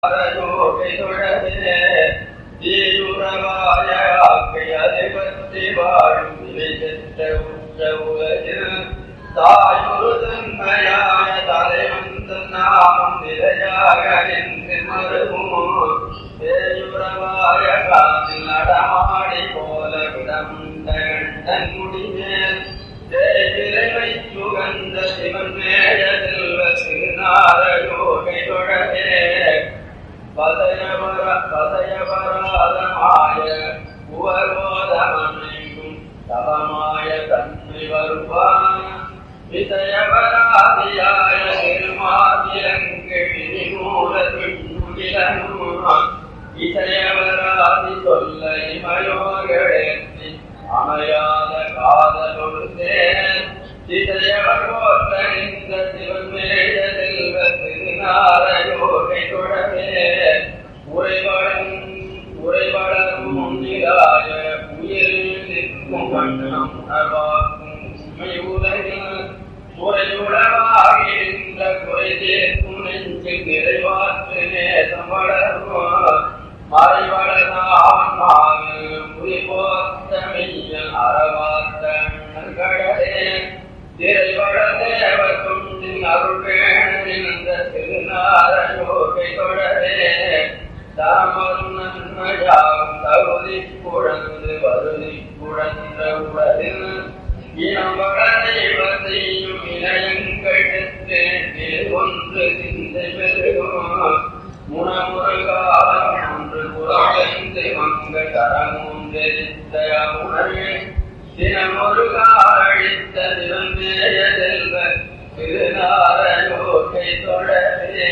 தாயுருதன்மையாய தலைவந்த நாமம் நிலையாக நின்று மருகும் பேயுறவாய காதில் நடமாடி போல விடமுண்ட கண்டன் முடிமேல் தேவிரைமை சுகந்த சிவன் மேய செல்வ சிறுநார யோகை தொடரே பதயபர பதயபராதமாய உவரோதமனைக்கும் தவமாய தன்மை வருவான விதயபராதியாய திருமாதிரங்கிழி மூல பின்னுகிலனும் இசையவராதி சொல்ல இமயோகேற்றி அமையாத காதலொடு சேர் இசையவர் போற்றறிந்த சிவன் மேய செல்வ திருநார யோகை தொடரே உரைவளம் உரைவளரும் முன்னிலாய உயிரில் நிற்கும் வண்ணம் உணர்வாக்கும் உண்மை உலகில் உரையுளவாகின்ற குறை தீர்க்கும் நெஞ்சில் நிறைவாற்று நேசம் வளரும் மறைவளதான்மாவு புரிபோத்த மெய்யல் அறவாத்த கடலே திரைவள தேவ துண்டின் அருள் வேணிந்த திருநார யோகை தொடரே தாமரும் நன்மையாகும் தகுதி குழந்து வருதி குழந்த உடலில் இனம் வளதெய்வ செய்யும் இணையங்கழுத்து ஒன்று சிந்தை பெருகும் முனமுருகாலம் ஒன்று புறந்து மங்க கரமூன்றெரித்த உணர்வே தினமுருகாழித்த திருந்தேய செல்வ திருநார யோகை தொடரே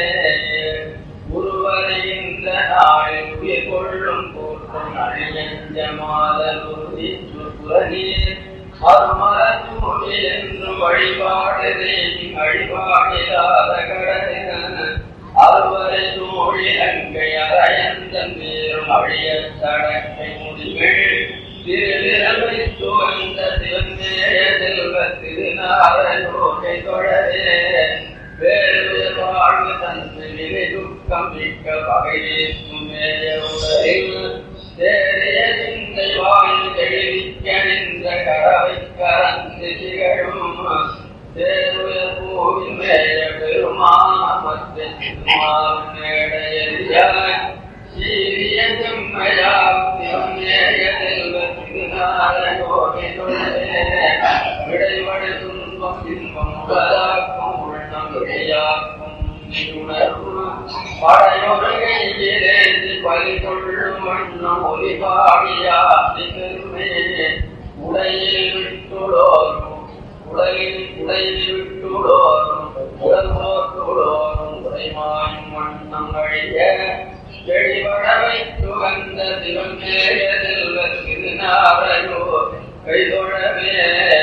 உருவரைகின்ற நாளில் உயிர் கொள்ளும் போற்றும் அழியஞ்ச மாதல் உறுதி புறநீர் மறுமரத்தூடி என்றும் வழிபாடு தேவி வழிபாடில்லாத கடலின அறுவரை தோழி அங்கை அரையந்தன் நேரும் அழிய தடக்கை முடிகள் திருவிரமை சோழ்ந்த சிவந்தேய செல்வ திருநார யோகை தொடரே வேறு வாழ்வு தந்து நிலை துக்கம் மிக்க பகையேற்றும் மேய உடலில் தேறிய சிந்தை வாழ்ந்து தெளிவிக்க நின்ற கரவை கரந்து திகழும் தேருய பூவின் மேய பெருமாமத்தை மேடைய சீரிய செம்மையாத்தியம் மேய செல்வ திருநார யோகை விடைவடை துன்பம் இன்பம் உலகாக்கும் உள்ளம் விடையாக்கும் உணர்வு படையொருகையிலேந்து பலி கொள்ளும் வண்ணம் ஒலிபாடியாதி பெருமே உடையில் விட்டுடோரும் உடலில் உடையில் விட்டுடோரும் உடல் போட்டுடோரும் உடைமாயும் வண்ணம் அழிய எழிவட வைத்து வந்த சிவன் மேய செல்வ திருநாரையோ கைதொழவே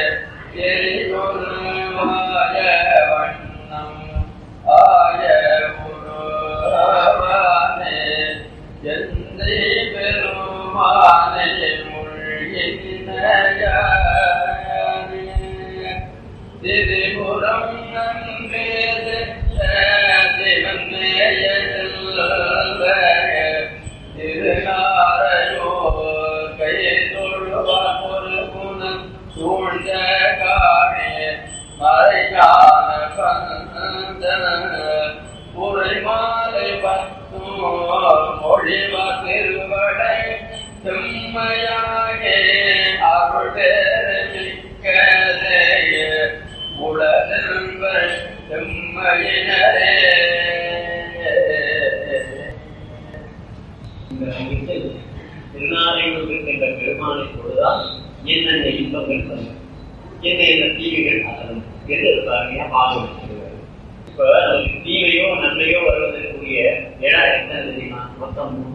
எரிகொள்வாய வண்ணம் ஆய உருவானே எந்தை பெருமானை முழ்கினாயே திரிபுரம் நன்றே சிவன் மேய திருநாரையோ கை தொழுவார் ஒரு குணம் சூழ்ந்த காணே மறையான பந்தன புரை மாலை பத்தும் மொழிவ திருவடை செம்மையாகே அருள் மிக்கதே உலகங்கள் செம்மையினரே இந்த சமயத்தில் திருநாரையூர் என்ற பெருமானை பொழுதால் என்னென்ன இன்பங்கள் தரும் என்னென்ன தீமைகள் அகலும் என்று இருப்பாங்க பாகம் வச்சிருக்காரு இப்ப நமக்கு தீமையோ நன்மையோ வருவதற்குரிய இடம் என்ன தெரியுமா மொத்தம் மூணு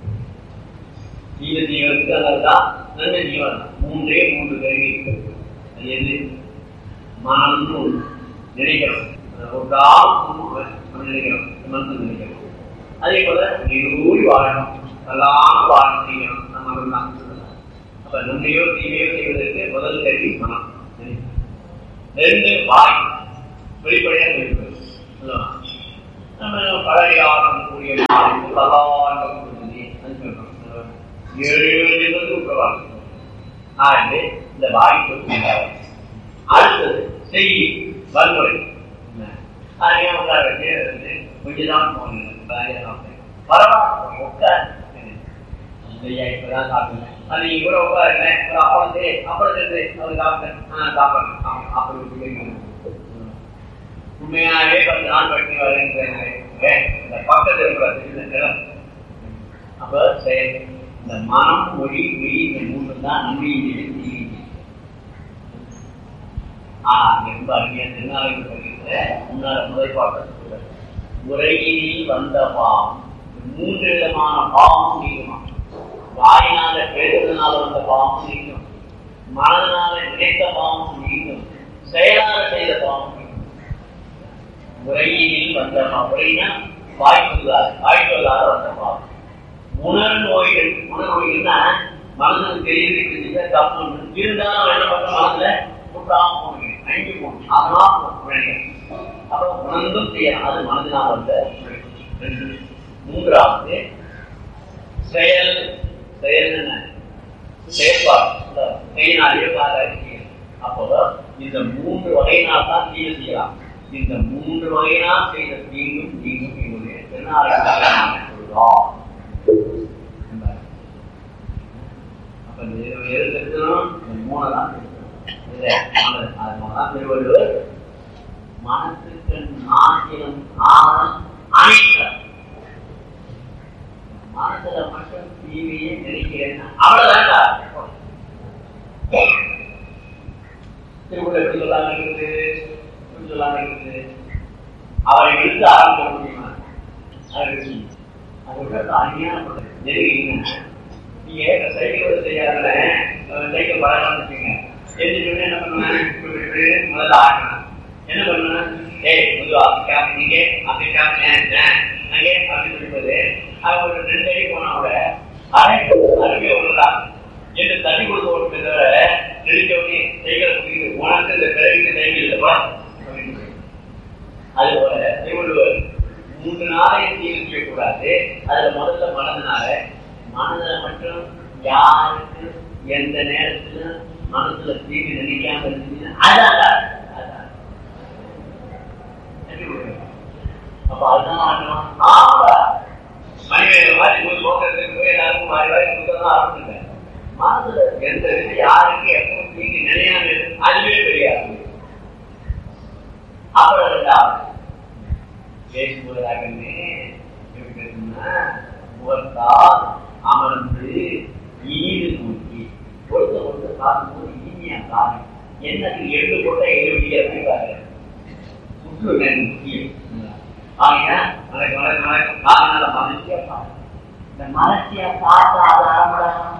தீமை தீவிரத்துக்கு அதான் நன்மை தீவிரம் மூன்றே மூன்று கருவி இருக்கிறது அது எது மனம்னு ஒண்ணு. நினைக்கிறோம் ஒரு காலம் நினைக்கிறோம் மனசு நினைக்கிறோம் அதே போல நிரூடி வாழணும் நல்லாம வாழணும் செய்யணும் நம்ம தான் அப்ப நன்மையோ தீமையோ செய்வதற்கு முதல் கருவி மனம் ரெண்டு வாய் வெளிப்படையாக இருக்கிறது அல்லவா? நம்ம பழையாரம் கூடிய நாளைக்கு பல்லாண்டு கொடுத்தது அது சொல்றோம் ஏழு ஏழு என்பது உத்தரவாதம் ஆகவே இந்த வாய்ப்பு உண்டாகும். அடுத்தது செய்தி வன்முறை அதிகம் உட்கார வச்சு வந்து கொஞ்சம் தான் போகணும் பரவாயில்ல உட்கார் ஐயா இப்பதான் சாப்பிடுங்க அது நீங்க கூட உட்காருங்க ஒரு அப்பளம் சரி அப்பளம் சரி அவர் சாப்பிட்டேன் ஆ சாப்பிடுறேன் அப்படி பிள்ளைங்க உண்மையாவே பத்து நாள் பட்டி வரேன் இந்த பக்கத்தில் இருக்கிற இந்த நிலம் அப்ப செயல் இந்த மனம் மொழி மெய் இந்த மூணு தான் நன்மையின் ஆஹ் ரொம்ப அருமையா திருநாளைக்கு படிக்கிற முன்னால முதல் பாட்டு உரையினில் வந்த பாவம் மூன்று விதமான பாவம் நீக்குமா வாயினால பேசுறதுனால வந்த பாவம் நீக்கும் மனதினால நினைத்த பாவம் நீக்கும் செயலால செய்த பாவம் நீக்கும் உரையினில் வந்த பாவம் உரைனா வாய்ப்புள்ளார் வாய்ப்புள்ளார வந்த பாவம் உணர் நோய்கள் உணர் நோய்கள்னா மனதுக்கு தெரியுது தப்பு இருந்தாலும் என்ன பண்ண மனதுல கூட்டாம போனீங்க அழிஞ்சு போகணும் அதெல்லாம் அப்புறம் உணர்ந்தும் செய்யலாம் அது மனதினால் வந்த ரெண்டு மூன்றாவது செயல் செயல் என்ன செயல்பாடு கையினாலேயோ காலாலேயோ அப்போ இந்த மூன்று வகையினால் தான் தீங்கு செய்யலாம் இந்த மூன்று வகையினால் செய்த தீங்கும் தீங்கும் என்னுடைய தென்னாலையாக சொல்றோம் அப்ப எது தெரிஞ்சணும் மூணு தான் அதனாலதான் திருவள்ளுவர் மனத்துக்கு நாட்டிலும் ஆழம் அணைக்க மனசுல மட்டும் தீவையே நினைக்கிறேன் அவ்வளவுதான் திருக்குறள் எப்படி சொல்லாம இருக்குது எப்படி சொல்லாம இருக்குது அவரை இழுத்து ஆரம்பிக்க முடியுமா அது அதோட அநியாயம் நீங்க சைக்கிள் செய்யாத சைக்கிள் பழக்கம் வச்சுங்க எழுதிட்டு என்ன பண்ணுவேன் முதல்ல ஆகணும் என்ன பண்ணுவேன் ஏய் முதல்ல கேப் நீங்க அப்படி கேப் அங்கே அப்படி சொல்லிப்பது அவன் ஒரு ரெண்டு அடி போனா கூட அரைக்கு அருகே ஒண்ணுதான் என்று தண்ணி கொடுத்து ஓட்டுமே தவிர நெடுக்க உடனே சைக்கிள் கொடுத்து உனக்கு இந்த பிறகு சைக்கிள் இல்லப்பா அது போல திருவள்ளுவர் மூன்று நாளையும் தீர்வு செய்யக்கூடாது அதுல முதல்ல மனதினால மனதில மட்டும் யாருக்கு எந்த நேரத்துல மனசுல தீங்கு நினைக்காம இருந்தீங்கன்னா அதான் அப்ப அதுதான் ஆமா மனித மாதிரி ஒரு போக்குறதுக்கு போய் எல்லாருக்கும் மாறி வாரி கொடுத்ததான் ஆரம்பிச்சுட்டேன் மனசுல எந்த இது யாருக்கு எப்போ தீங்கு நினையாம அதுவே தெரியாது அப்புறம் ரெண்டாவது பேசும்போதாகவே எப்படி பேசணும்னா முகத்தால் அமர்ந்து ஈடு நோக்கி கொடுத்த கொடுத்த பார்க்கும்போது இனிமையா காணும் என்னது எள்ளு போட்ட எழுபடி அப்படிங்கிறாரு சுற்று முக்கியம் ஆகிய வணக்கம் வணக்கம் வணக்கம் காதனால மகிழ்ச்சியா பாரு இந்த மலர்ச்சியா பார்த்து ஆதாரம்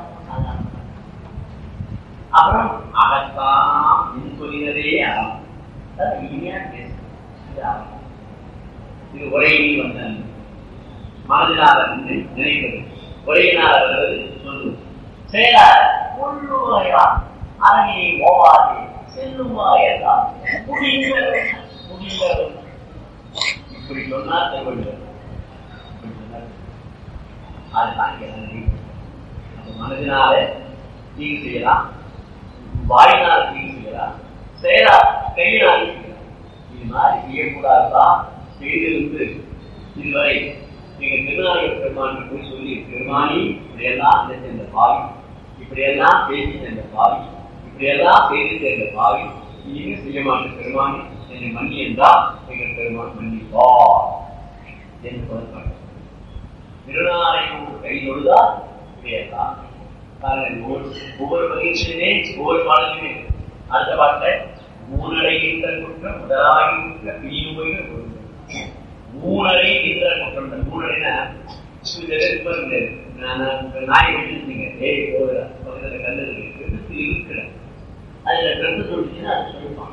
அப்புறம் அகத்தான் இன் சொல்லினதே ஆகும் இனிமையா பேச இது உரையில் வந்த மனதினால் நினைப்பது உரையினால் வருவது சொல்லுவது செயலார் உள்ளுவாயா அரங்கை ஓவாதே செல்லுவாயா முடிந்த முடிந்த இப்படி சொன்னால் திருவள்ளுவர் அதுதான் மனதினால தீங்கு செய்யலாம் வாயினால் தீங்கு செய்யலாம் செயலா கையினால் செய்யலாம் இது மாதிரி செய்யக்கூடாதுதான் செய்திருந்து இதுவரை நீங்க திருநாயக பெருமான் போய் சொல்லி பெருமானி இப்படியெல்லாம் இந்த பாவி இப்படியெல்லாம் பேசி சென்ற பாவி இப்படியெல்லாம் செய்து சென்ற பாவி இனிமே செய்ய மாட்டேன் பெருமானி என்னை மன்னி என்றால் எங்கள் பெருமான் மன்னிப்பா என்று சொல்லப்பட்ட திருநாளையும் கை தொழுதா இப்படியெல்லாம் ஒவ்வொரு பகிர்ச்சியுமே ஒவ்வொரு பாடலுமே அடுத்த பாட்டை மூணடைகின்ற குற்றம் முதலாகின்ற பிரிவுமைகள் மூணரை என்ற குற்றம் மூணரைனா நாய் வச்சிருந்தீங்க ஏய் போகிற பக்கத்துல கல்லு இருக்கு இருக்கிற அதுல ட்ரெஸ் சொல்லிச்சுன்னா அது சொல்லுவான்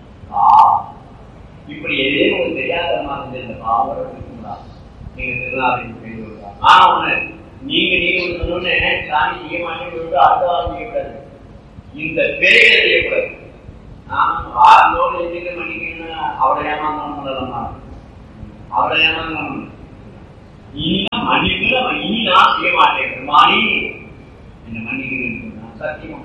இப்படி எதையும் ஒரு தெரியாதமா இருந்த இந்த பாவரை இருக்குங்களா நீங்க திருநாளையும் ஆனா ஒண்ணு நீங்க நீங்க சொன்னோன்னு சாமி செய்ய மாட்டேன்னு சொல்லிட்டு அடுத்த வாரம் செய்யக்கூடாது இந்த பிழைகளை செய்யக்கூடாது நான் வாரந்தோடு எதுக்கு மன்னிக்கணும்னு அவளை ஏமாந்தோம் பண்ணலாமா அவரை ஏமாந்தவன் இனி நான் மன்னிக்கல இனி நான் செய்ய மாட்டேன் பெருமானி என்ன மன்னிக்கிறேன் சொன்னா சத்தியமா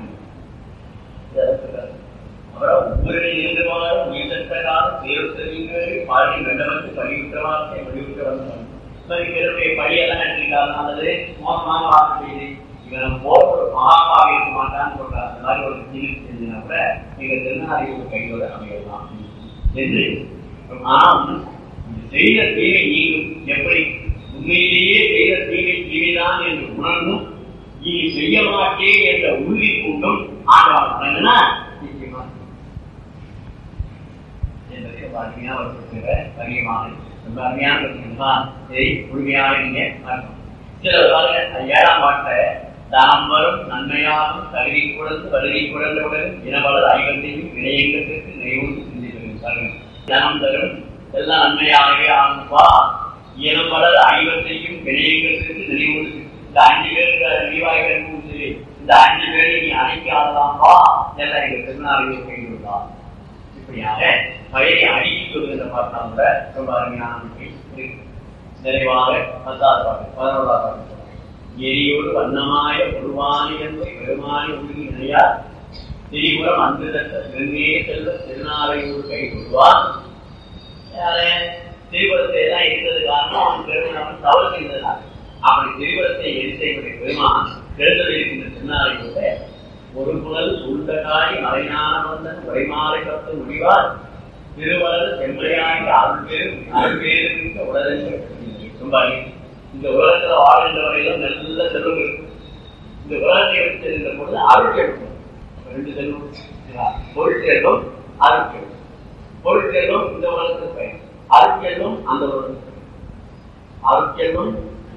அவரை ஒவ்வொரு இயங்குவார் உயிர்த்தராக தேர்தலில் பாடி வெண்டவருக்கு பழிவுற்றவாக வலியுறுத்த வந்தார் இவருடைய பழியெல்லாம் எடுத்துக்காங்க அல்லது மோசமான வார்த்தை செய்து இவன் போர் ஒரு மகாபாக இருக்க மாட்டான்னு சொல்றார் அந்த மாதிரி ஒரு ஜீவித்து செஞ்சினா கூட நீங்க திருநாளையோட கையோட அமையலாம் என்று ஆனா இந்த செய்த தீமை நீங்கும் எப்படி உண்மையிலேயே செய்த தீமை தீமைதான் என்று உணர்ந்தும் இனி செய்ய மாட்டேன் என்ற உறுதி கூட்டும் ஆண்டவன் நிச்சயமா என்பதை ரொம்ப அருமையாக வற்புறுத்துகிற வரியமான ரொம்ப அருமையான விஷயமா இதை முழுமையாக நீங்க பார்க்கணும் சில பாருங்க அது ஏழாம் பாட்டுல தாம் வரும் நன்மையாகும் தகுதி குழந்து வருகை குழந்தவுடன் இனவளர் ஐவத்தையும் வினயங்கத்திற்கு நிறைவுண்டு சிந்திக்கிறது பாருங்க தனம் தரும் எல்லாம் நன்மையாகவே ஆகும்பா இனம் வளர் ஐவத்தையும் வினயங்கத்திற்கு நிறைவுண்டு இந்த அஞ்சு பேர் நிர்வாகிகள் சரி இந்த அஞ்சு பேரை நீ அழைக்காததாம்பா எல்லாம் எங்க திருநாளையில் கைவிடுதான் இப்படியாக பயிரை அடுக்கி சொல்கின்ற பார்த்தா கூட ரொம்ப அருமையான இருக்கு நிறைவாக பத்தாவது பாட்டு பதினோராவது பாட்டு எரியோடு வண்ணமாய உருவானி என்பதை பெருமானி உருகி நினையார் திரிபுரம் அன்று தட்ட திருநே செல்வ திருநாளையூர் கை கொள்வார் திரிபுரத்தை தான் இருந்தது காரணம் அவன் பெருமான் தவறு செய்ததுனால அப்படி திரிபுரத்தை எரி செய்வதை பெருமான் எழுந்தளிக்கின்ற திருநாளையூரை ஒரு புகழ் சூழ்ந்தகாய் மறைஞான வந்தன் உரைமாலை கத்து முடிவார் திருவளர் செம்மையாகி அருள்பேரும் அருள்பேருமிக்க உலகங்கள் சொம்பாடி இந்த உலகத்துல வாழ்கின்ற வரையிலும் நல்ல செல்வம் இருக்கும் இந்த உலகத்தை எடுத்து செல்கின்ற பொழுது அருள் கேட்கும் ரெண்டு செல்வம் பொருள் செல்வம் அருள் கேட்கும் பொருள் செல்வம் இந்த உலகத்துக்கு பயன் அருள் செல்வம் அந்த உலகத்துக்கு அருள் செல்வம்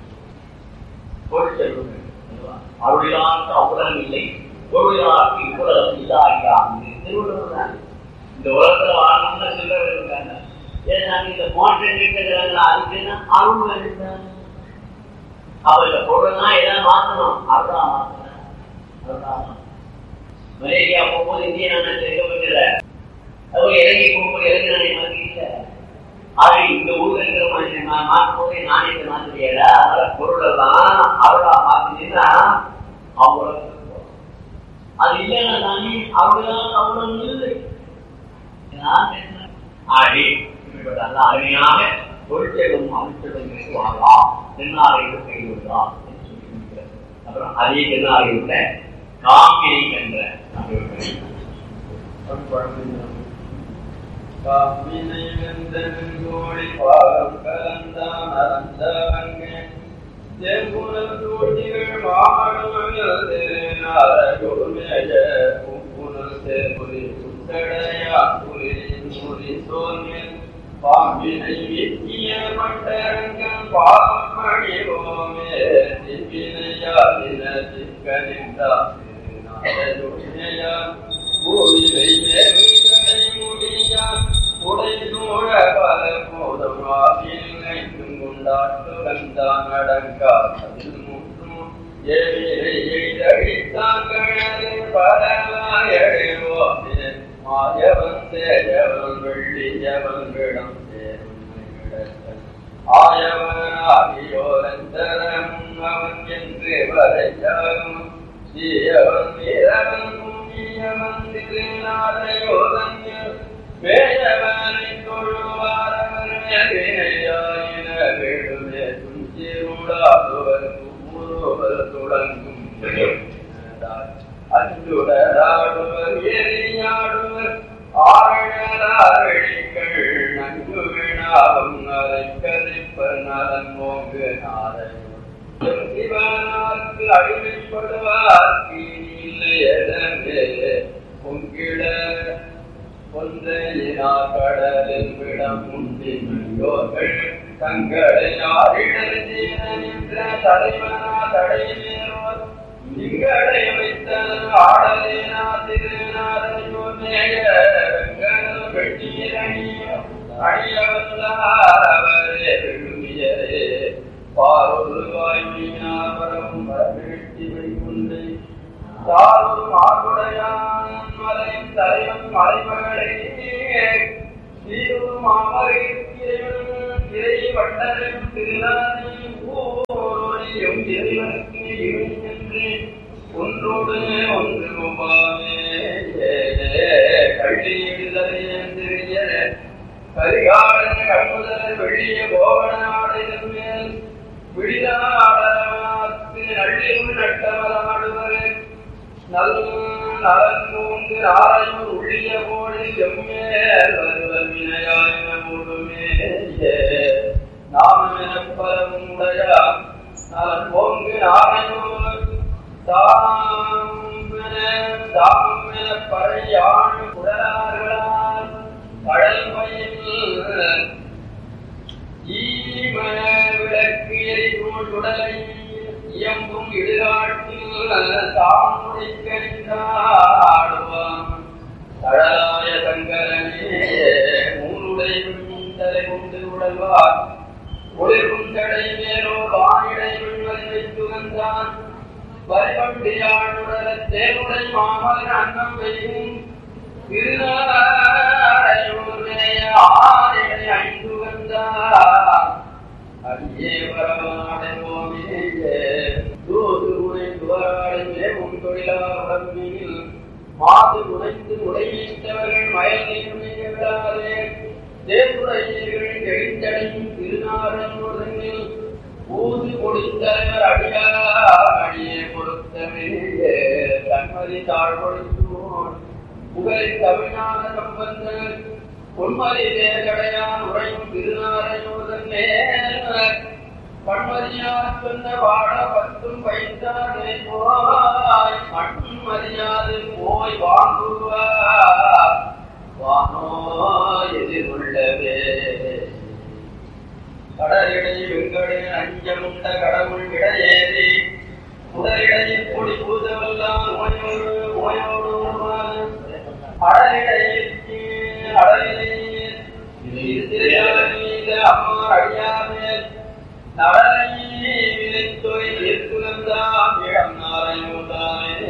பொருள் செல்வம் அருளிலாக்கு அவுலகம் இல்லை பொருளாக்கு இவ்வுலகம் இல்லாகிறான் திருவள்ளுவர் தான் இந்த உலகத்துல வாழணும்னு சில்லற இருக்காங்க ஏன் நாங்க இந்த மோட்டம் கேட்கிறாங்க அதுக்குன்னா அருள் வேண்டாம் அப்ப இந்த பொருள்லாம் எதாவது மாத்தணும் அருளா மாத்தணும் அருளா மலேரியா போகும்போது இந்திய நாணயத்தை எங்க வைக்கல அவங்க இறங்கி போகும்போது இறங்கி நாணயம் மாத்திக்கல ஆக இந்த ஊர்ல இருக்கிற மனுஷன் நான் மாற்றும் போதே நாணயத்தை மாத்திரியல அதனால பொருள் எல்லாம் அருளா மாத்தினீங்கன்னா அவங்க அது இல்லைன்னா தானே அவர்களால் அவ்வளவு இல்லை ஆகி இப்படிப்பட்ட நல்ல அருமையாக பொருட்செல்வம் அமைச்சர்களுக்கு வாழலாம் தென்னாரையில் கைவிடலாம் என்று சொல்லி முடிக்கிறார் அப்புறம் அதே தென்னாரையுள்ள காம்பினை என்ற காப்பினை வெந்தன் கோழி பாகம் கலந்தான் அறந்தவங்க செம்புணல் தூண்டிகள் மாடுமகள் திருநார கொடுமேஜ புப்புணல் சேர்புரி புத்தடையா புலியின் முடி சோன்மில் பாம்பினை வித்திய மட்டரங்கம் பாவம் மணிவோமே திப்பினையா தின திக்கனிந்தா திருநாரையா பூவிலை மேவிகளை முடியா உடை தூழ பல போதும் ஆவினை கொண்டாட்டு வந்தான் அடங்கா அதில் முற்றும் ஏவிலை எழித்தடித்தாங்களே பரவாயழுவோமே மாயவன் சேயவன் வெள்ளியவன் விடம் சேரும் ஆயவனாகியோரந்தரம் அவன் என்று வரையாகும் சீயவன் வீரவன் பூமியவன் திருநாளையோதன் வேயவனை தொழுவாரவர் வினையாயின வேடுமே துஞ்சிருடாதுவர் குமுறுவர் தொடங்கும் அஞ்சுடராடுவர் எரியாடுவர் ஆழலாரழிகள் நன்கு வினாவும் அதை கதிப்பர் நலன் மோங்கு நாரையும் சிவனார்க்கு அடிமைப்படுவார் இல்லை பொங்கிட பொன்றையினா கடலில் விடம் உண்டிமையோர்கள் தங்களை யாரிடர் தீன நின்ற தலைவனா தடைமேறோர் திங்களை வைத்த ஆடலேனா திருநாரையோ மேய வெட்டீரணியோ அணியவல்லாரவரே விழுமியரே பாரொரு வாய்மையாவரம் வரவெட்டி வைகுண்டை தாரும் ஆகுடையான் மலையின் தலைவன் மலைமகளே சீரும் அமரின் இறை வண்டரும் திருநாதி ஊரோரையும் இறைவனுக்கு இவை என்று ஒன்றோடு ஒன்று ஒவ்வாமே கள்ளி விடுதலைய கரிகாலன் கண்முதல் வெள்ளிய கோவனாடைதன் மேல் விழிதாடமாத்து நள்ளியும் நட்டமலமாடுவர் நல் நலங்கூந்து நாரையும் உள்ளிய போடு எம்மேல் வருவல் வினையாயின மூடுமே நாமென பலவும் உடையா நலன் போங்கு நாரையும் தாம் என பறையான் குடலார்களால் கடல் மயில் ஈம விளக்கு எரிபோல் உடலை இயம்பும் இடுகாட்டில் தாம் உடைக்கணிந்தாடுவான் கடலாய சங்கரனே மூனுடை தலை கொண்டு உடல்வார் ஒளிர்வும் கடை மேலோ வானிடை விண்வதை வைத்து வந்தான் வரிபண்டியாடுடல தேனுடை மாமலர் அன்னம் வெய்யும் திருநாரையூரே ஆரிடை ஐந்து வந்தார் அடியே வரமாடைவோமே தூது உனை துவராடையே உன் தொழிலாளர் மாது உழைத்து உடையீட்டவர்கள் மயல் நீர்மையை விடாதே தேசுரையர்கள் எழுந்தடையும் திருநாரையூரில் ஊது கொடுத்தவர் அடியார் அடியே கொடுத்தவே தன்மதி தாழ்வொழித்தோன் புகழ் தமிழ்நாட சம்பந்தர் பொன்மதி தேகடையான் உரையும் திருநாரையோதன் பன்மதியார் சொன்ன வாழ பத்தும் வைத்தானே போய் மட்டும் மரியாது போய் வாங்குவார் வானோ எதிர்கொள்ளவே கடலிடை வெங்கடே அஞ்சமுண்ட கடவுள் இடையேறி முதலிடையை பொடி பூதவெல்லாம் நோயோடு நோயோடு அடலிடையே அடலிடையே அம்மா அடியாமே நடனை விளைத்தொய் ஏற்குலந்தாம் இடம் நாராயணோதானே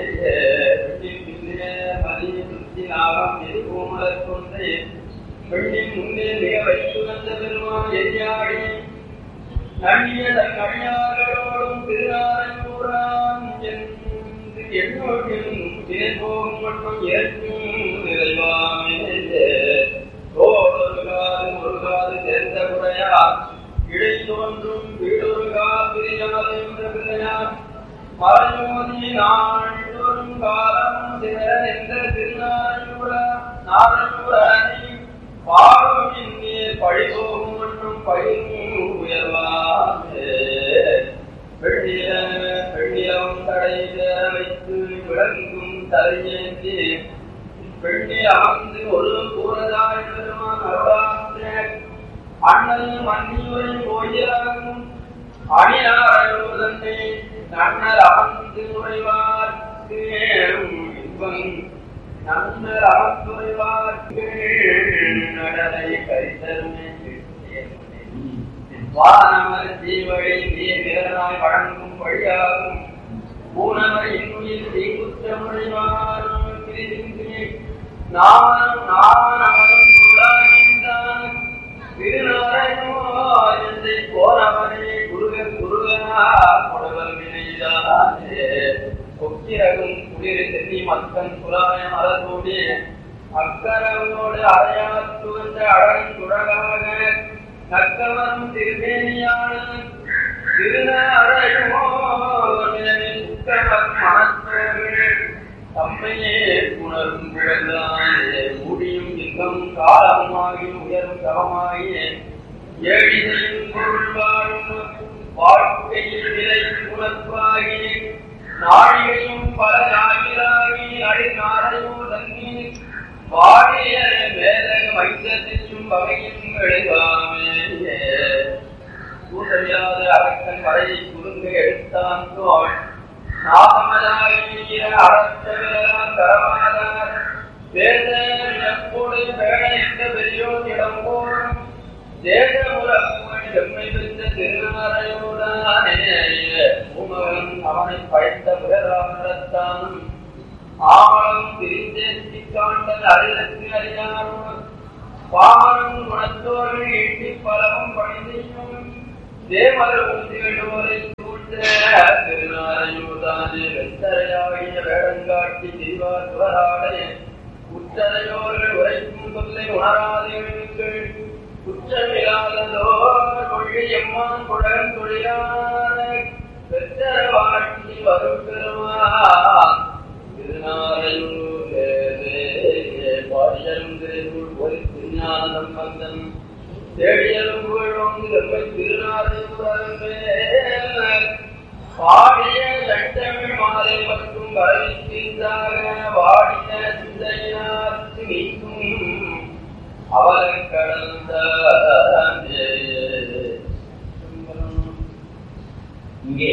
மதி சுத்தி நாகம் எரிபூமலர் கொண்டே பெண்ணின் முன்னே மிக வைத்து வந்த பெருமான் எரியாடி நன்னிய தன் அடியார்களோடும் திருநாரையூரான் என்று எண்ணோடும் தினை போகும் மற்றும் ஏற்கும் நிறைவாமே தோடொரு காது ஒரு காது சேர்ந்த குறையார் இடை தோன்றும் வீடொருகா பிரியாத என்ற பிள்ளையார் மறைமோதி நாள்தோறும் காலம் சிற என்ற திருநாரையூர நாரையூரணி பாடும் இங்கே பழிபோகும் மற்றும் பயிரும் உயர்வாமே வெள்ளிய வெள்ளியம் தடை சேர வைத்து விளங்கும் தலையேந்தி வெள்ளி அமர்ந்து ஒரு கூறதாய் பெருமான் அருளாற்றே அண்ணல் மன்னியுரை கோயிலாகும் அணியாரோதனை நன்னல் அமர்ந்து உறைவார்க்கு இன்பம் நன்னல் அமர்ந்துரைவார்க்கு நடலை கரித்தருமே வானவர் ஜீவழி நீராய் வழங்கும் வழியாகும் பூனவர் இன்னுயிர் தீங்குற்றமுறைவாரும் பிரிதின்றி நாமம் நாமனவரும் பொருளாகின்றான் திருநாரையை போனவனே குருக குருகனா கொடுவல் வினைதானே கொக்கிரகும் குளிர் சென்னி மக்கன் புலாய மலர்கூடி அக்கரவோடு அறையாத்து வந்த அழகன் துழகாக நக்கவரும் திருமேனியான திருநாரையோ சுத்தமன் மனத்தோர்கள் தம்மையே உணரும் புகழ்ந்தானே முடியும் இன்பம் காலமாகி உயரும் தவமாகி ஏழிசையும் பொருள் வாழும் வாழ்க்கையில் விலை உணர்வாகி நாழிகையும் பல நாயிலாகி அடி நாரையோ தங்கி வாடிய வேதக வைத்தியும் வகையும் விளைவாமே கூட்டமில்லாத அரக்கன் வரையை குறுங்க எடுத்தான் தோல் நாகமதாகிய அரசவிரலாம் தரமானார் வேத வினப்போடு பேழைத்த பெரியோர் இடம் போடும் தேசமுறப்படி செம்மை பெற்ற திருநாரையோடானே பூமகன் அவனை பயந்த பிறராமரத்தானும் ஆவலம் திரிந்தேற்றி காண்டன் அறிதற்கு அறியானோம் பாமரம் குணத்தோர்கள் எண்ணி பலவும் பணிதையும் தேமரும் தேடுவரை சூழ்ந்த திருநாரையூதானே வெத்தரையாகிய வேடங்காட்டி திரிவார் துவராடைய உற்றரையோர்கள் உரைக்கும் சொல்லை உணராதீர்கள் குற்றமில்லாததோர் கொள்கையம்மான் குடகன் தொழிலான வெத்தர வாழ்க்கை வரும் பெருமான் திருநாரையூரே பாடியலும் திரைநூல் ஒரு திருஞான சம்பந்தன் தேடியலும் புகழும் திருமை திருநாரையூரே பாடிய சட்டமிழ் மாலை மற்றும் வரவிக்கின்றாக வாடிய சிந்தையினார் நீக்கும் அவரை கடந்த இங்கே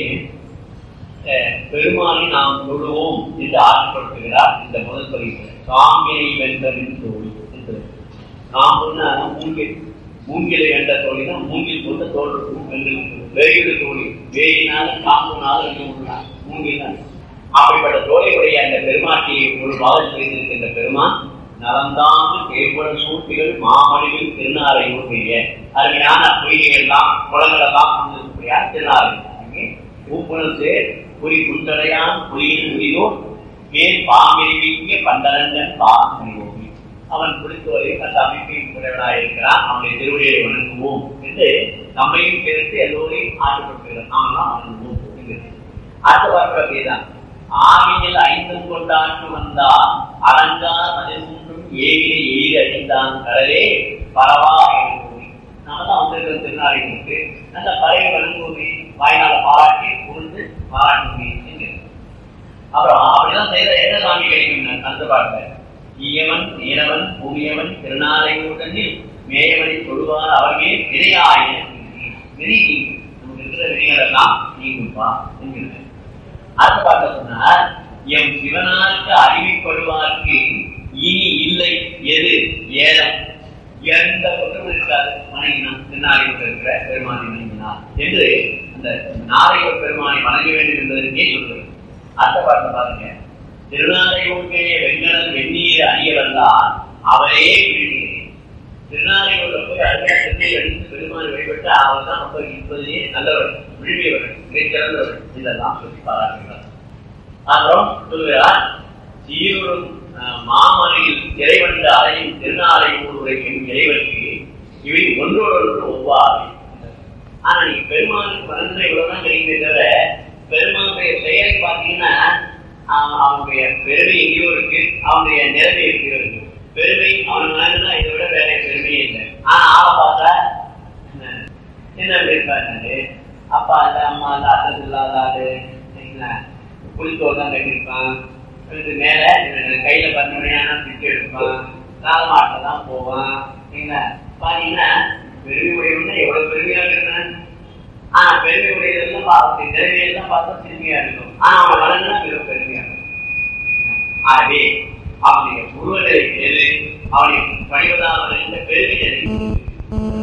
அஹ், பெருமானை நாம் தொழுவோம் என்று ஆசைப்படுத்துகிறார் இந்த முதல் பதிவு சாமியை வென்றலின் தோழி என்று காம்புன்னா மூங்கில் மூங்கிலை வென்ற தோழினா மூங்கில் கொண்ட தோல் இருக்கும் வென்று வேறு தோழி வேயினால காம்புனால ரெண்டு உள்ளார் மூங்கில் அப்படிப்பட்ட தோழியுடைய அந்த பெருமாட்டியை ஒரு பாவல் செய்திருக்கின்ற பெருமான் நலந்தாந்து கேள்வன சூட்டிகள் மாமணிகள் திருநாரையூர் பெரிய அருமையான பொய்கைகள் எல்லாம் குளங்கள் எல்லாம் கொண்டிருக்கக்கூடிய திருநாரை ஊப்புணல் சேர் குறி குண்டடையான் புலியின் முடிதோர் மேல் பாம்பிரிவிக்க பண்டரங்கன் பாம்பி அவன் குறித்தவரை அந்த அமைப்பையும் உடையவனாக இருக்கிறான் அவனுடைய திருவடியை வணங்குவோம் என்று நம்மையும் சேர்த்து எல்லோரையும் ஆசைப்படுத்துகிறான் நாமெல்லாம் வணங்குவோம் என்கிறது. அடுத்த வார்த்தை அப்படிதான் ஆவியில் ஐந்தும் கொண்டாட்டு வந்தால் அலங்கார் அதிர்முன்றும் ஏவிய எயிர் அழிந்தான் கடலே பரவா எழுதி நாம தான் வந்திருக்கிற திருநாளைகளுக்கு அந்த பறவை வணங்குவதை வாய்நாள பாராட்டி புரிந்து பாராட்டுவதை என்கிறது. அப்புறம் அப்படிதான் செய்த என்ன சாமி கிடைக்கும் அந்த பாட்டில் ஈயவன் நீலவன் பூமியவன் திருநாளையுடனில் மேயவனை தொழுவார் அவர்களே விரையாய விரி நமக்கு இருக்கிற விரிகள் எல்லாம் நீங்கும்பா என்கிறது அடுத்த பாட்ட சொன்னார் எம் சிவனாருக்கு அறிவிப்படுவார்க்கு இனி இல்லை எது ஏலம் எந்த பக்கம் இருக்காது வணங்கினான் திருநாளையில் இருக்கிற பெருமானை வணங்கினார் என்று அந்த நாரையூர் பெருமானை வணங்க வேண்டும் என்பதற்கே சொல்கிறது அடுத்த பாட்டை பாருங்க திருநாரையூருக்கே வெங்கடல் வெந்நீர் அறிய வந்தால் அவரே விழுகிறேன் திருநாரையூர்ல போய் அழகா சென்னை அடித்து பெருமானை வழிபட்டு அவர் தான் ரொம்ப இருப்பதே நல்லவர் விழுமியவர் மிகச்சிறந்தவர் இதெல்லாம் சொல்லி பாராட்டுகிறார் அப்புறம் சொல்லுகிறார் சீரும் மாமலையில் இறைவந்த அறையும் திருநாரையூர் உரைக்கும் இறைவனுக்கு இவை ஒன்றோடொன்று ஒவ்வாறு ஆனா நீங்க பெருமானுக்கு வளர்ந்த இவ்வளவுதான் கிடைக்குமே தவிர பெருமானுடைய செயலை பார்த்தீங்கன்னா அவன் அவனுடைய பெருமை எங்கேயோ இருக்கு அவனுடைய நிலைமை எங்கேயோ இருக்கு பெருமை அவன் மனதுதான் இதை விட வேற பெருமையே இல்லை ஆனா ஆளை பார்த்தா என்ன, என்ன இருக்காரு அப்பா இல்ல அம்மா இல்ல அட்ரஸ் இல்லாத ஆளு என்ன புளித்தோல் தான் கட்டியிருப்பான் இதுக்கு மேல இந்த கையில பத்து மணியான பிச்சு எடுப்பான் நாலு மாட்டில் தான் போவான் என்ன பாத்தீங்கன்னா பெருமை உடையவன்னா எவ்வளவு பெருமையா இருக்கிறான் ஆனா பெருமை உடையதெல்லாம் பார்த்து திறமையெல்லாம் பார்த்தா சிறுமையா இருக்கும் ஆனா அவன் வளர்ந்தா மிக பெருமையா இருக்கும் ஆகவே அவனுடைய உருவநிலை எது அவனை பணிவதாக இந்த பெருமை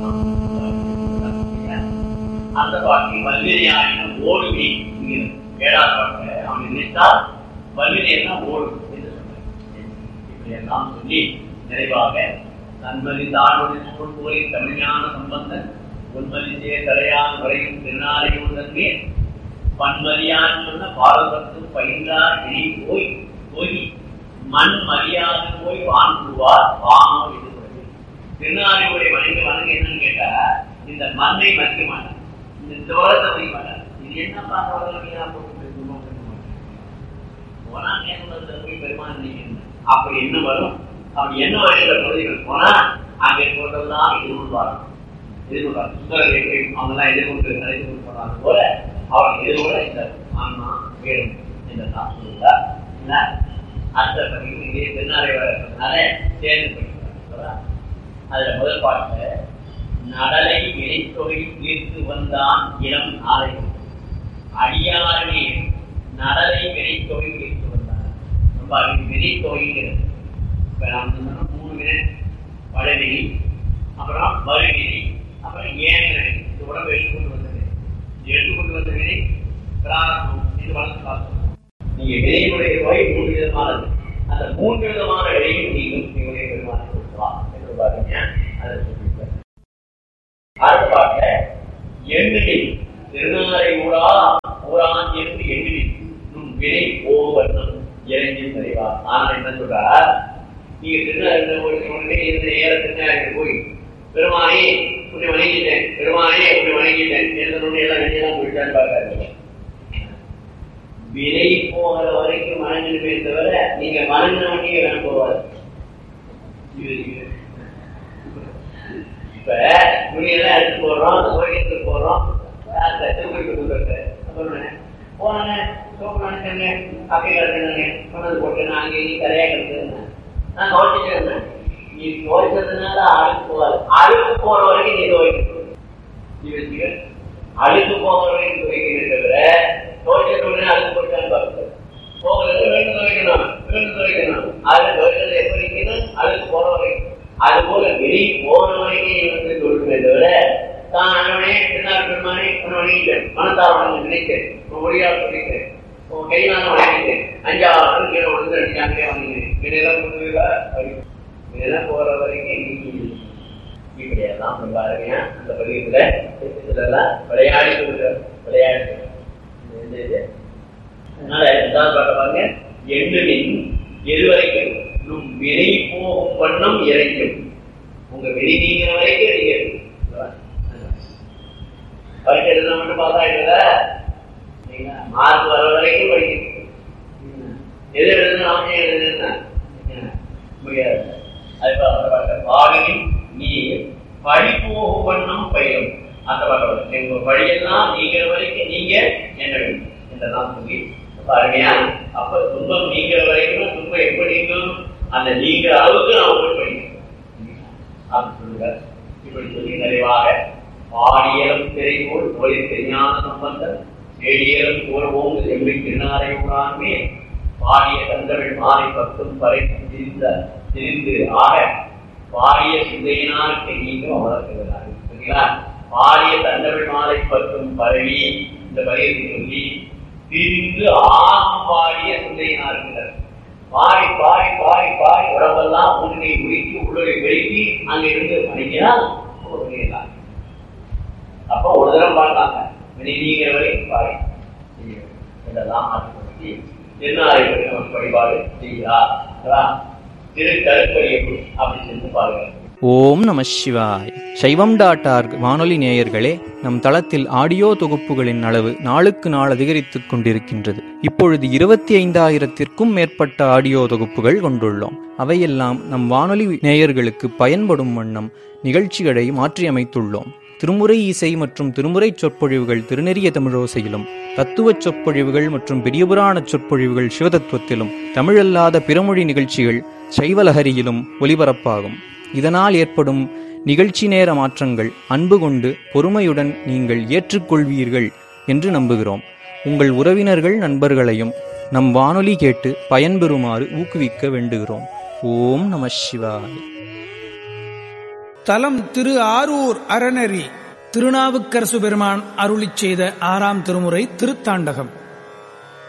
அந்த பாட்டி வல்வினையான ஓடுவி ஏழாவது பாட்டு அவன் நினைத்தால் வல்வினை எல்லாம் ஓடும் என்று சொன்னார் இப்படி எல்லாம் சொல்லி நிறைவாக நன்மதி தாழ்வதி சூழ் போய் தமிழான சம்பந்தன் உன்மதிசே தலையான் வரையும் திருநாளையும் தன்மே பன்மதியான் சொன்ன பாரதத்து பயின்றார் இனி போய் போய் மண் மரியாதை போய் வாங்குவார் வாங்க இது திருநாளையுடைய வணங்க வணங்க என்னன்னு கேட்டா இந்த மண்ணை மதிக்க மாட்டார் இந்த தோரத்தை மதிக்க மாட்டார் இது என்ன பார்த்தவர்கள் போட்டு பேசணுமோ பேச மாட்டார் போனா நேரத்துல போய் பெருமான் நினைக்கணும் அப்படி என்ன வரும் அப்படி என்ன வருகிற பகுதிகள் போனா அங்க இருப்பவர்கள்லாம் எதிர்கொள்வார் எதிர்கொள்வார் சுந்தரர் எப்படி அவங்கெல்லாம் எதிர்கொண்டு அழைத்து கொண்டு போறாங்க போல அவர் எதிர்கொள்ள இந்த ஆன்மா வேணும் என்றெல்லாம் சொல்லுவார் என்ன அடுத்த பதிவு இதே திருநாளை வரதுனால சேர்ந்து படிக்கிறார் அதுல முதல் பாட்டுல நடலை இணைத்தொகை தீர்த்து வந்தான் இளம் நாளை அடியாரே நடலை வினைத்தொகை தீர்த்து வந்தான் ரொம்ப அது வினைத்தொகைங்கிறது இப்ப நாம் சொன்னோம் மூணு வினை வடவினை அப்புறம் மறுவினை அப்புறம் ஏன் இது உடம்பு எடுத்து கொண்டு வந்தது எடுத்து கொண்டு வந்த வினை பிராரம்பம் இது வளர்த்து பார்த்தோம் நீங்க வினையுடைய நோய் மூன்று விதமானது அந்த மூன்று விதமான வினையும் நீங்களும் நீங்களுடைய பெருமானை கொடுக்கலாம் என்று பாருங்க சொல்லலாம் ஆனா என்ன சொல்றா நீங்க திருநாள் உடனே இந்த நேர திருநாள் போய் பெருமானே உன்னை வணங்கிட்டேன் பெருமானே உன்னை வணங்கிட்டேன் எழுதணும்னு எல்லாம் வெளியெல்லாம் போயிட்டான்னு பார்க்காதீங்க விலை போகிற வரைக்கும் வணங்கணுமே தவிர நீங்க வணங்கின வண்டியை வேணும் போவாது இது இது. இப்ப துணியெல்லாம் எடுத்து போடுறோம் கோயிலுக்கு போடுறோம் அந்த திருப்பதிக்கு கொடுக்குறது அப்புறம் என்ன? போனேங்க சோப்பு நினைச்சேங்க காப்பி கிடக்குங்க கொண்டு போட்டு நான் அங்கே நீ கரையா கிடக்குதுங்க நான் துவைச்சிட்டு இருந்தேன் நீ துவைச்சதுனால அழுக்கு போகாது அழுக்கு போற வரைக்கும் நீ துவைக்கணும் நீ வச்சுக்க அழுக்கு போகிற வரைக்கும் துவைக்கணும் தவிர துவைச்ச உடனே அழுக்கு போட்டான்னு பார்க்க போகிறது வேண்டும் துவைக்கணும் வேண்டும் துவைக்கணும் அது துவைக்கிறது எப்படி இருக்கணும் அழுக்கு போற வரைக்கும் அது போல வெளியே போற வரைக்கும் நீ வந்து தொழுமே தவிர தான் அண்ணனே திருநாள் பெருமானே உன்னை வணங்கிட்டேன் மனத்தால் வணங்க நினைத்தேன் உன் மொழியால் சொல்லிட்டேன் உன் கையினால வணங்கிட்டேன் அஞ்சாவது கீழே விழுந்து அடிச்சாங்களே வணங்கினேன் இதெல்லாம் புரியுதா இதெல்லாம் போற வரைக்கும் நீ இப்படியெல்லாம் சொல்றாருங்க அந்த பதிவுல இதெல்லாம் விளையாடி கொடுக்குற விளையாடி இந்த இது. அதனால ரெண்டாவது பாட்ட பாருங்க எண்ணுமின் எது வரைக்கும் நும் வினை போகும் வண்ணம் இறைக்கும் உங்க வெளி நீங்கிற வரைக்கும் நீங்க பரீட்சை எழுத மட்டும் பாஸ் ஆயிடுதா மார்க் வர வரைக்கும் படிக்கணும் எது எழுதுனா அவசியம் எழுதுனா முடியாது அது பாடலின் நீர் பழி போகும் வண்ணம் பயிரும் அந்த பாடம் எங்க வழியெல்லாம் நீங்கிற வரைக்கும் நீங்க என்ன வேண்டும் என்றெல்லாம் சொல்லி அப்ப அருமையா அப்ப துன்பம் நீங்கிற வரைக்கும் துன்பம் எப்படி நீங்கும் அந்த நீங்கிற அளவுக்கு நாம போய் படிக்கணும் அப்படி சொல்லுங்க இப்படி சொல்லி நிறைவாக பாடியலும் திரை போல் ஒளி தெரியாத சம்பந்தம் செடியலும் போல்வோம் செம்மி திருநாரை உணாமே பாடிய தந்தமிழ் மாலை பத்தும் பறை திரிந்த திரிந்து ஆக பாடிய சிந்தையினாருக்கு நீங்கும் அமர்த்துகிறார் சரிங்களா பாடிய தந்தமிழ் மாலை பத்தும் பரவி இந்த பறையத்தை சொல்லி திரிந்து ஆகும் பாடிய சிந்தையினாருக்கிறார் பாடி பாடி பாடி பாடி உடம்பெல்லாம் உன்னை உருக்கி உள்ளே வெளுக்கி அங்க இருந்து பண்ணிக்கிறா அப்ப ஒரு தரம் பாடுறாங்க நீங்கிற வரைக்கும் பாடி இதெல்லாம் மாற்றி திருநாளை நமக்கு வழிபாடு செய்கிறார் திரு கருப்பறியப்பு அப்படி சென்று பாருங்க ஓம் நம சிவாய் சைவம் டாட் ஆர்க் வானொலி நேயர்களே நம் தளத்தில் ஆடியோ தொகுப்புகளின் அளவு நாளுக்கு நாள் அதிகரித்துக் கொண்டிருக்கின்றது இப்பொழுது இருபத்தி ஐந்தாயிரத்திற்கும் மேற்பட்ட ஆடியோ தொகுப்புகள் கொண்டுள்ளோம் அவையெல்லாம் நம் வானொலி நேயர்களுக்கு பயன்படும் வண்ணம் நிகழ்ச்சிகளை மாற்றியமைத்துள்ளோம் திருமுறை இசை மற்றும் திருமுறை சொற்பொழிவுகள் திருநெறிய தமிழோசையிலும் தத்துவச் சொற்பொழிவுகள் மற்றும் பெரியபுராண சொற்பொழிவுகள் சிவதத்துவத்திலும் தமிழல்லாத பிறமொழி நிகழ்ச்சிகள் சைவலஹரியிலும் ஒலிபரப்பாகும் இதனால் ஏற்படும் நிகழ்ச்சி நேர மாற்றங்கள் அன்பு கொண்டு பொறுமையுடன் நீங்கள் ஏற்றுக்கொள்வீர்கள் என்று நம்புகிறோம் உங்கள் உறவினர்கள் நண்பர்களையும் நம் வானொலி கேட்டு பயன்பெறுமாறு ஊக்குவிக்க வேண்டுகிறோம் ஓம் நம சிவாய் தலம் திரு ஆரூர் அறநெறி திருநாவுக்கரசு பெருமான் அருளிச் செய்த ஆறாம் திருமுறை திருத்தாண்டகம்